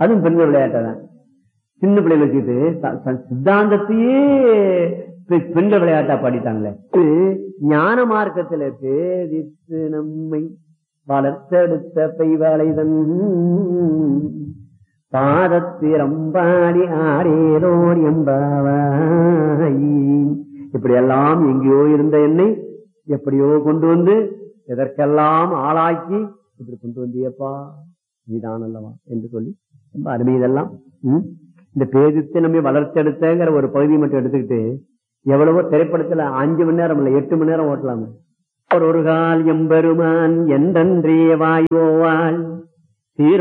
அதுவும் பெண்கள் விளையாட்டதான் சின்ன பிள்ளைகள் வச்சுட்டு த- த- சித்தாந்தத்தையே பெ- பெண்கள் விளையாட்டா பாடிட்டாங்களே இது ஞான மார்க்கத்துல பேதித்து நம்மை வளர்த்தெடுத்த பெய்வளைதன் பாதத்திரம்பாடி ஆரேலோர் எம்பாவாய் இப்படி எல்லாம் எங்கேயோ இருந்த என்னை எப்படியோ கொண்டு வந்து எதற்கெல்லாம் ஆளாக்கி இப்படி கொண்டு வந்தியப்பா நீதான் அல்லவா என்று சொல்லி ரொம்ப அருமை இதெல்லாம் ம்? இந்த பேதித்து நம்மை வளர்த்தெடுத்தங்கிற ஒரு பகுதியை மட்டும் எடுத்துக்கிட்டு எவ்வளவோ திரைப்படத்துல அஞ்சு மணி நேரம் இல்ல எட்டு மணி நேரம் ஓட்டலாமே ஒரு ஒரு கால் எம்பெருமான் என்றன்றே வாயோவாள்